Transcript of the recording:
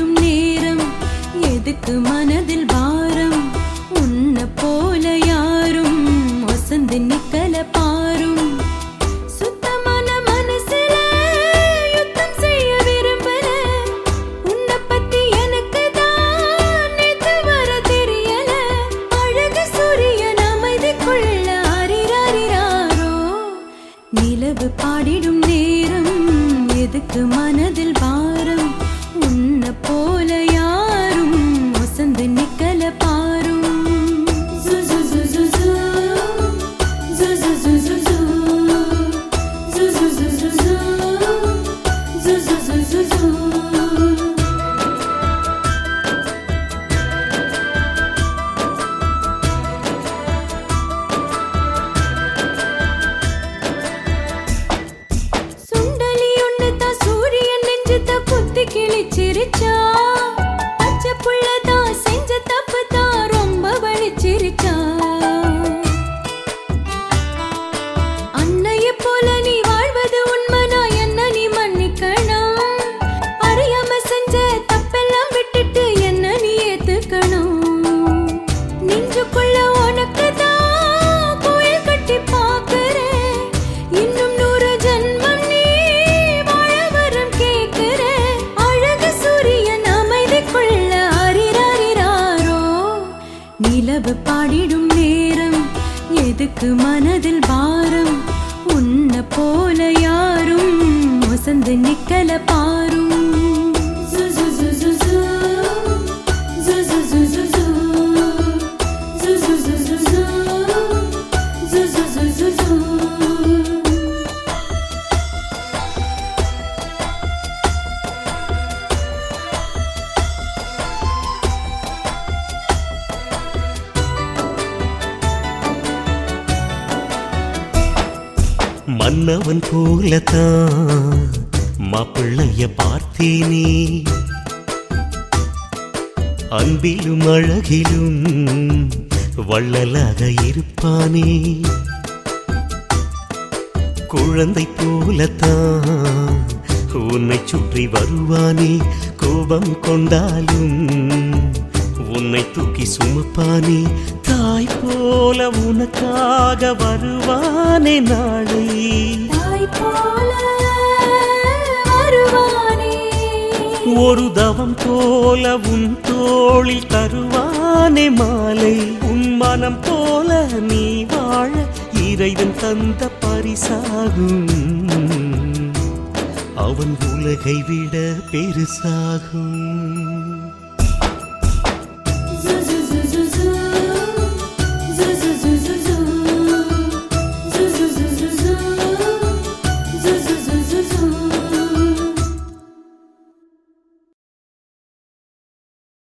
பாடிடும் நேரம் எதுக்கு மனதில் பாரம் உன்னை போல யாரும் ஒசந்து நிக்கல பாரும் சுத்தமான மனசுல யுத்தம் செய்ய விரும்பல உன்னை பத்தி எனக்கு தான் நேத்து வர தெரியல அழகு சூரியன் அமைதிக்குள்ள அரிராரிராரோ நிலவு பாடிடும் நேரம் எதுக்கு மனதில் பாரம் உன்னை போல யாரும் ஒசந்து நிக்கல பாரும் ஜு ஜு ஜு ஜு ஜு. ஜு ஜு ஜு ஜு ஜு. ஜு ஜு ஜு ஜு ஜு. ஜு ஜு ஜு ஜு ஜு. சுண்டலி ஒண்ணு தான் சூரியன் நெஞ்சுத குத்தி கிழிச்சிருச்சா பச்சை புள்ள தான் செஞ்ச தப்பு தான் ரொம்ப வலிச்சிருச்சா அன்னைய போல நீ வாழ்வது உண்மைனா என்ன நீ மன்னிக்கணும் அறியாம செஞ்ச தப்பெல்லாம் விட்டுட்டு என்ன நீ ஏத்துக்கணும் நெஞ்சுக்குள்ள உனக்கு தான் கோயில் கட்டி பார்க்கிறேன் இன்னும் நூறு ஜென்மம் நீ வாழ வரம் கேட்கிறேன் அழகு சூரியன் அமைதிக்குள்ள அரிராரிராரோ நிலவு பாடிடும் நேரம் எதுக்கு மனதில் பாரம் உன்னை போல யாரும் ஒசந்து நிக்கல பாரும் ஜு ஜு ஜு ஜு ஜு. ஜு ஜு ஜு ஜு ஜு. ஜு ஜு ஜு ஜு ஜு. ஜு ஜு ஜு ஜு ஜு. மன்னவன் போலத்தான் மாப்பிள்ளைய பார்த்தேனே அன்பிலும் அழகிலும் வள்ளலாக இருப்பானே குழந்தை போலத்தான் உன்னை சுற்றி வருவானே கோபம் கொண்டாலும் உன்னை தூக்கி சுமப்பானே தாய் போல உனக்காக வருவானே நாளை தாய் போல வருவானே ஒரு தவம் போல உன் தோளில் தருவானே மாலை உன் மனம் போல நீ வாழ இறைவன் தந்த பரிசாகும் அவன் உலகை விட பெருசாகும்